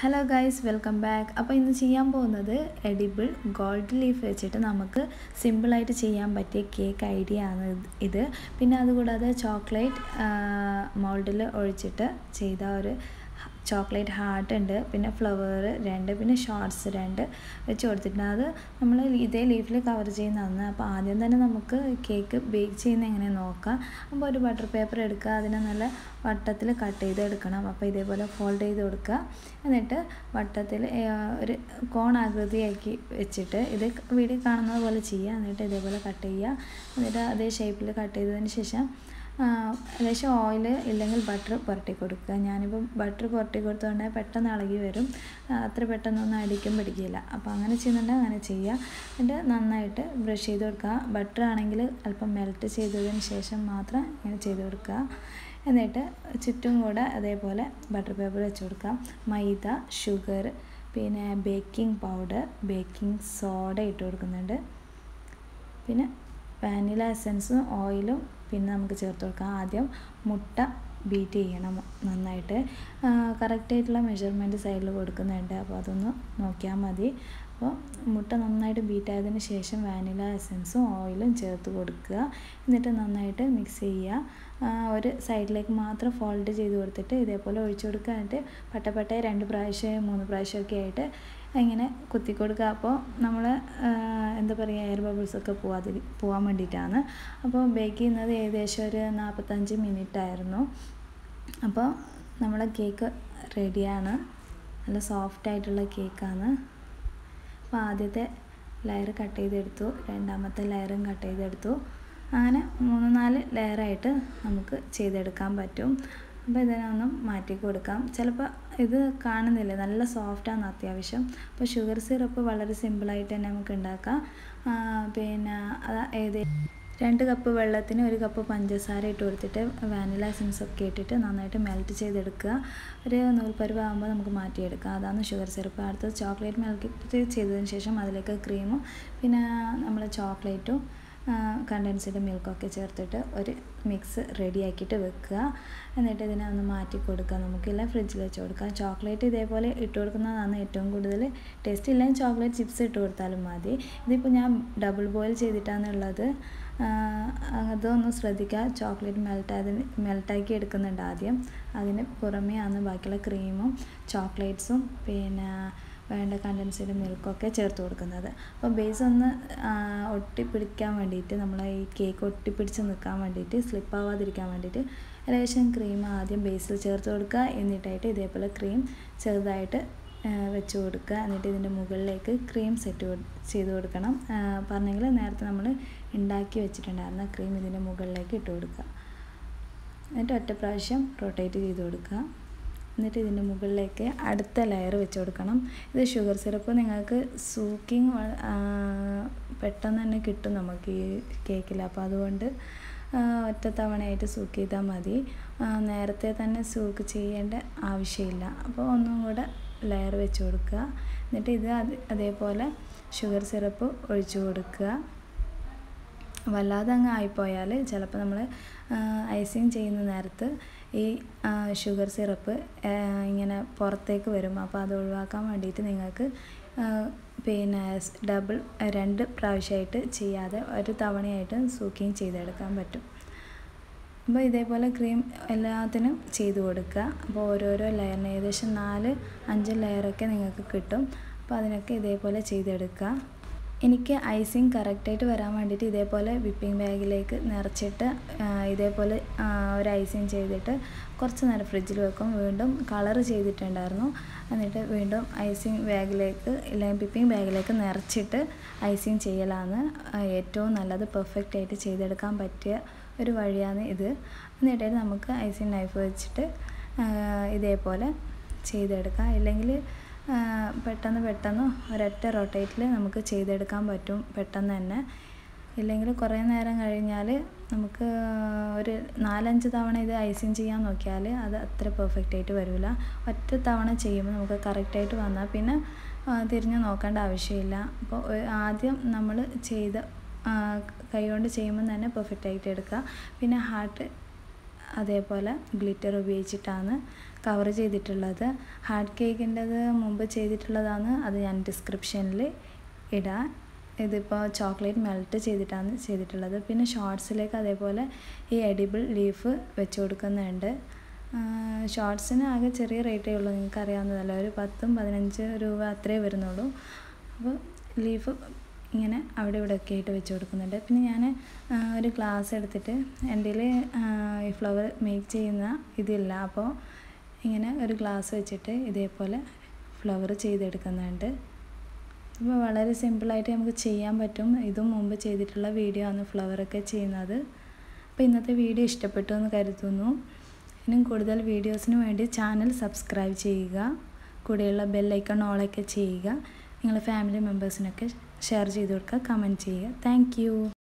hello guys welcome back അപ്പോൾ ഇന്ന് ചെയ്യാൻ പോകുന്നത് എഡിബിൾ ഗോൾഡ് ലീഫ് വെച്ചിട്ട് നമുക്ക് സിമ്പിളായിട്ട് ചെയ്യാൻ പറ്റിയ കേക്ക് ഐഡിയ ആണ് ഇത് പിന്നെ അതുകൂടാതെ ചോക്ലേറ്റ് മോൾഡിൽ ഒഴിച്ചിട്ട് ചെയ്ത ഒരു ചോക്ലേറ്റ് ഹാർട്ട് ഉണ്ട് പിന്നെ ഫ്ലവർ രണ്ട് പിന്നെ ഷോർട്സ് രണ്ട് വെച്ച് കൊടുത്തിട്ടുണ്ട് അത് നമ്മൾ ഇതേ ലീഫിൽ കവർ ചെയ്യുന്നതാണ് അപ്പോൾ ആദ്യം തന്നെ നമുക്ക് കേക്ക് ബേക്ക് ചെയ്യുന്ന എങ്ങനെ നോക്കാം അപ്പോൾ ഒരു ബട്ടർ പേപ്പർ എടുക്കുക അതിനെ നല്ല വട്ടത്തിൽ കട്ട് ചെയ്ത് എടുക്കണം അപ്പോൾ ഇതേപോലെ ഫോൾഡ് ചെയ്ത് കൊടുക്കുക എന്നിട്ട് വട്ടത്തിൽ ഒരു കോൺ ആകൃതിയാക്കി വെച്ചിട്ട് ഇത് വീഡിയോ കാണുന്നത് പോലെ ചെയ്യുക എന്നിട്ട് ഇതേപോലെ കട്ട് ചെയ്യുക എന്നിട്ട് അതേ ഷേപ്പിൽ കട്ട് ചെയ്തതിന് ശേഷം ലേശം ഓയിൽ ഇല്ലെങ്കിൽ ബട്ടർ പുരട്ടി കൊടുക്കുക ഞാനിപ്പം ബട്ടർ പുരട്ടി കൊടുത്തുകൊണ്ട് പെട്ടെന്ന് ഇളകി വരും അത്ര പെട്ടെന്നൊന്നും അടിക്കും പിടിക്കില്ല അപ്പോൾ അങ്ങനെ ചെയ്യുന്നുണ്ടെങ്കിൽ അങ്ങനെ ചെയ്യുക എന്നിട്ട് നന്നായിട്ട് ബ്രഷ് ചെയ്ത് കൊടുക്കുക ബട്ടർ ആണെങ്കിൽ അല്പം മെൽറ്റ് ചെയ്തതിന് ശേഷം മാത്രം ഇങ്ങനെ ചെയ്ത് കൊടുക്കുക എന്നിട്ട് ചുറ്റും കൂടെ അതേപോലെ ബട്ടർ പേപ്പർ വെച്ച് കൊടുക്കുക മൈദ ഷുഗർ പിന്നെ ബേക്കിംഗ് പൗഡർ ബേക്കിംഗ് സോഡ ഇട്ട് കൊടുക്കുന്നുണ്ട് പിന്നെ വാനില എസൻസും ഓയിലും പിന്നെ നമുക്ക് ചേർത്ത് കൊടുക്കാം ആദ്യം മുട്ട ബീറ്റ് ചെയ്യണം നന്നായിട്ട് കറക്റ്റായിട്ടുള്ള മെഷർമെൻറ്റ് സൈഡിൽ കൊടുക്കുന്നുണ്ട് അപ്പോൾ അതൊന്ന് നോക്കിയാൽ മതി അപ്പോൾ മുട്ട നന്നായിട്ട് ബീറ്റ് ആയതിന് ശേഷം വാനില എസൻസും ഓയിലും ചേർത്ത് കൊടുക്കുക എന്നിട്ട് നന്നായിട്ട് മിക്സ് ചെയ്യുക ഒരു സൈഡിലേക്ക് മാത്രം ഫോൾഡ് ചെയ്ത് കൊടുത്തിട്ട് ഇതേപോലെ ഒഴിച്ചു കൊടുക്കുക എന്നിട്ട് പട്ടപ്പട്ട രണ്ട് പ്രാവശ്യം മൂന്ന് പ്രാവശ്യമൊക്കെ ആയിട്ട് ഇങ്ങനെ കുത്തി കൊടുക്കുക അപ്പോൾ നമ്മൾ എന്താ പറയുക എയർ ബബിൾസൊക്കെ പോവാതിരി പോകാൻ വേണ്ടിയിട്ടാണ് അപ്പോൾ ബേക്ക് ചെയ്യുന്നത് ഏകദേശം ഒരു നാൽപ്പത്തഞ്ച് മിനിറ്റ് ആയിരുന്നു അപ്പോൾ നമ്മളെ കേക്ക് റെഡിയാണ് നല്ല സോഫ്റ്റ് ആയിട്ടുള്ള കേക്കാണ് അപ്പോൾ ആദ്യത്തെ ലെയർ കട്ട് ചെയ്തെടുത്തു രണ്ടാമത്തെ ലെയറും കട്ട് ചെയ്തെടുത്തു അങ്ങനെ മൂന്ന് നാല് ലെയറായിട്ട് നമുക്ക് ചെയ്തെടുക്കാൻ പറ്റും അപ്പോൾ ഇതിനൊന്നും മാറ്റി കൊടുക്കാം ചിലപ്പോൾ ഇത് കാണുന്നില്ല നല്ല സോഫ്റ്റാണ് അത്യാവശ്യം അപ്പോൾ ഷുഗർ സിറപ്പ് വളരെ സിമ്പിളായിട്ട് തന്നെ നമുക്ക് ഉണ്ടാക്കാം പിന്നെ അത് ഏത് രണ്ട് കപ്പ് വെള്ളത്തിന് ഒരു കപ്പ് പഞ്ചസാര ഇട്ട് കൊടുത്തിട്ട് വാനില എസൻസ് ഒക്കെ ഇട്ടിട്ട് നന്നായിട്ട് മെൽറ്റ് ചെയ്തെടുക്കുക ഒരു നൂൽപ്പരുവ് ആകുമ്പോൾ നമുക്ക് മാറ്റിയെടുക്കാം അതാണ് ഷുഗർ സിറപ്പ് അടുത്തത് ചോക്ലേറ്റ് മെൽറ്റ് ചെയ്തതിന് ശേഷം അതിലേക്ക് ക്രീമും പിന്നെ നമ്മൾ ചോക്ലേറ്റും കണ്ടൻസ്ഡ് മിൽക്കൊക്കെ ചേർത്തിട്ട് ഒരു മിക്സ് റെഡിയാക്കിയിട്ട് വെക്കുക എന്നിട്ട് ഇതിനെ ഒന്ന് മാറ്റി കൊടുക്കുക നമുക്കില്ല ഫ്രിഡ്ജിൽ വെച്ച് കൊടുക്കുക ചോക്ലേറ്റ് ഇതേപോലെ ഇട്ട് കൊടുക്കുന്നതാണ് ഏറ്റവും കൂടുതൽ ടേസ്റ്റ് ഇല്ലെങ്കിൽ ചോക്ലേറ്റ് ചിപ്സ് ഇട്ട് കൊടുത്താലും മതി ഇതിപ്പോൾ ഞാൻ ഡബിൾ ബോയിൽ ചെയ്തിട്ടാണുള്ളത് അതൊന്ന് ശ്രദ്ധിക്കുക ചോക്ലേറ്റ് മെൽട്ടായതിന് മെൽട്ടാക്കി എടുക്കുന്നുണ്ട് ആദ്യം അതിന് പുറമേ ആണ് ബാക്കിയുള്ള ക്രീമും ചോക്ലേറ്റ്സും പിന്നെ വേണ്ട കണ്ടൻസ്ഡ് മിൽക്കൊക്കെ ചേർത്ത് കൊടുക്കുന്നത് അപ്പോൾ ബേസ് ഒന്ന് ഒട്ടിപ്പിടിക്കാൻ വേണ്ടിയിട്ട് നമ്മൾ ഈ കേക്ക് ഒട്ടിപ്പിടിച്ച് നിൽക്കാൻ വേണ്ടിയിട്ട് സ്ലിപ്പ് ആവാതിരിക്കാൻ വേണ്ടിയിട്ട് ലേശം ക്രീം ആദ്യം ബേസിൽ ചേർത്ത് കൊടുക്കുക എന്നിട്ടായിട്ട് ഇതേപോലെ ക്രീം ചെറുതായിട്ട് വെച്ച് കൊടുക്കുക എന്നിട്ട് ഇതിൻ്റെ മുകളിലേക്ക് ക്രീം സെറ്റ് ചെയ്ത് കൊടുക്കണം പറഞ്ഞെങ്കിൽ നേരത്തെ നമ്മൾ ഉണ്ടാക്കി വെച്ചിട്ടുണ്ടായിരുന്ന ക്രീം ഇതിൻ്റെ മുകളിലേക്ക് ഇട്ട് കൊടുക്കുക എന്നിട്ട് ഒറ്റ പ്രാവശ്യം റൊട്ടേറ്റ് ചെയ്ത് കൊടുക്കുക എന്നിട്ട് ഇതിൻ്റെ മുകളിലേക്ക് അടുത്ത ലെയർ വെച്ച് കൊടുക്കണം ഇത് ഷുഗർ സിറപ്പ് നിങ്ങൾക്ക് സൂക്കിങ് പെട്ടെന്ന് തന്നെ കിട്ടും നമുക്ക് ഈ കേക്കിൽ അപ്പോൾ അതുകൊണ്ട് ഒറ്റ തവണയായിട്ട് സൂക്ക് ചെയ്താൽ മതി നേരത്തെ തന്നെ സൂക്ക് ചെയ്യേണ്ട ആവശ്യമില്ല അപ്പോൾ ഒന്നും കൂടെ ലെയർ വെച്ച് കൊടുക്കുക എന്നിട്ട് ഇത് അതേപോലെ ഷുഗർ സിറപ്പ് ഒഴിച്ചു കൊടുക്കുക വല്ലാതെ അങ്ങ് ആയിപ്പോയാൽ ചിലപ്പോൾ നമ്മൾ ഐസിങ് ചെയ്യുന്ന നേരത്ത് ഈ ഷുഗർ സിറപ്പ് ഇങ്ങനെ പുറത്തേക്ക് വരും അപ്പോൾ അത് ഒഴിവാക്കാൻ വേണ്ടിയിട്ട് നിങ്ങൾക്ക് പിന്നെ ഡബിൾ രണ്ട് പ്രാവശ്യമായിട്ട് ചെയ്യാതെ ഒരു തവണയായിട്ട് സൂക്കിങ് ചെയ്തെടുക്കാൻ പറ്റും അപ്പോൾ ഇതേപോലെ ക്രീം എല്ലാത്തിനും ചെയ്ത് കൊടുക്കുക അപ്പോൾ ഓരോരോ ലെയറിന് ഏകദേശം നാല് അഞ്ച് ലെയറൊക്കെ നിങ്ങൾക്ക് കിട്ടും അപ്പോൾ അതിനൊക്കെ ഇതേപോലെ ചെയ്തെടുക്കുക എനിക്ക് ഐസിങ് കറക്റ്റായിട്ട് വരാൻ വേണ്ടിയിട്ട് ഇതേപോലെ വിപ്പിംഗ് ബാഗിലേക്ക് നിറച്ചിട്ട് ഇതേപോലെ ഒരു ഐസിങ് ചെയ്തിട്ട് കുറച്ച് നേരം ഫ്രിഡ്ജിൽ വെക്കും വീണ്ടും കളർ ചെയ്തിട്ടുണ്ടായിരുന്നു എന്നിട്ട് വീണ്ടും ഐസിങ് ബാഗിലേക്ക് അല്ലെങ്കിൽ വിപ്പിംഗ് ബാഗിലേക്ക് നിറച്ചിട്ട് ഐസിങ് ചെയ്യലാണ് ഏറ്റവും നല്ലത് പെർഫെക്റ്റ് ആയിട്ട് ചെയ്തെടുക്കാൻ പറ്റിയ ഒരു വഴിയാണ് ഇത് എന്നിട്ട് നമുക്ക് ഐസിങ് നൈഫ് വെച്ചിട്ട് ഇതേപോലെ ചെയ്തെടുക്കാം ഇല്ലെങ്കിൽ പെട്ടെന്ന് പെട്ടെന്ന് ഒരൊറ്റ റൊട്ടേറ്റിൽ നമുക്ക് ചെയ്തെടുക്കാൻ പറ്റും പെട്ടെന്ന് തന്നെ ഇല്ലെങ്കിൽ കുറേ നേരം കഴിഞ്ഞാൽ നമുക്ക് ഒരു നാലഞ്ച് തവണ ഇത് ഐസിങ് ചെയ്യാൻ നോക്കിയാൽ അത് അത്ര പെർഫെക്റ്റ് ആയിട്ട് വരില്ല ഒറ്റ തവണ ചെയ്യുമ്പോൾ നമുക്ക് കറക്റ്റായിട്ട് വന്നാൽ പിന്നെ തിരിഞ്ഞ് നോക്കേണ്ട ആവശ്യമില്ല അപ്പോൾ ആദ്യം നമ്മൾ ചെയ്ത കൈകൊണ്ട് ചെയ്യുമ്പോൾ തന്നെ പെർഫെക്റ്റ് ആയിട്ട് എടുക്കുക പിന്നെ ഹാർട്ട് അതേപോലെ ഗ്ലിറ്റർ ഉപയോഗിച്ചിട്ടാണ് കവർ ചെയ്തിട്ടുള്ളത് ഹാർഡ് കേക്കിൻ്റെത് മുമ്പ് ചെയ്തിട്ടുള്ളതാണ് അത് ഞാൻ ഡിസ്ക്രിപ്ഷനിൽ ഇടാം ഇതിപ്പോൾ ചോക്ലേറ്റ് മെൽറ്റ് ചെയ്തിട്ടാണ് ചെയ്തിട്ടുള്ളത് പിന്നെ ഷോർട്സിലേക്ക് അതേപോലെ ഈ എഡിബിൾ ലീഫ് വെച്ച് കൊടുക്കുന്നുണ്ട് ഷോർട്സിന് ആകെ ചെറിയ റേറ്റേ ഉള്ളൂ നിങ്ങൾക്ക് അറിയാവുന്നതല്ല ഒരു പത്തും പതിനഞ്ച് രൂപ അത്രേ വരുന്നുള്ളൂ അപ്പോൾ ലീഫ് ഇങ്ങനെ അവിടെ ഇവിടെ ഒക്കെ ആയിട്ട് വെച്ച് കൊടുക്കുന്നുണ്ട് പിന്നെ ഞാൻ ഒരു ഗ്ലാസ് എടുത്തിട്ട് എൻ്റെ ഈ ഫ്ലവർ മേക്ക് ചെയ്യുന്ന ഇതില്ല അപ്പോൾ ഇങ്ങനെ ഒരു ഗ്ലാസ് വെച്ചിട്ട് ഇതേപോലെ ഫ്ലവർ ചെയ്തെടുക്കുന്നുണ്ട് അപ്പോൾ വളരെ സിമ്പിളായിട്ട് നമുക്ക് ചെയ്യാൻ പറ്റും ഇതും മുമ്പ് ചെയ്തിട്ടുള്ള വീഡിയോ ആണ് ഫ്ലവറൊക്കെ ചെയ്യുന്നത് അപ്പോൾ ഇന്നത്തെ വീഡിയോ ഇഷ്ടപ്പെട്ടു എന്ന് കരുതുന്നു ഇനിയും കൂടുതൽ വീഡിയോസിന് വേണ്ടി ചാനൽ സബ്സ്ക്രൈബ് ചെയ്യുക കൂടെയുള്ള ബെല്ലൈക്കൺ ഓളൊക്കെ ചെയ്യുക നിങ്ങളുടെ ഫാമിലി മെമ്പേഴ്സിനൊക്കെ ഷെയർ ചെയ്ത് കൊടുക്കുക കമൻറ്റ് ചെയ്യുക താങ്ക്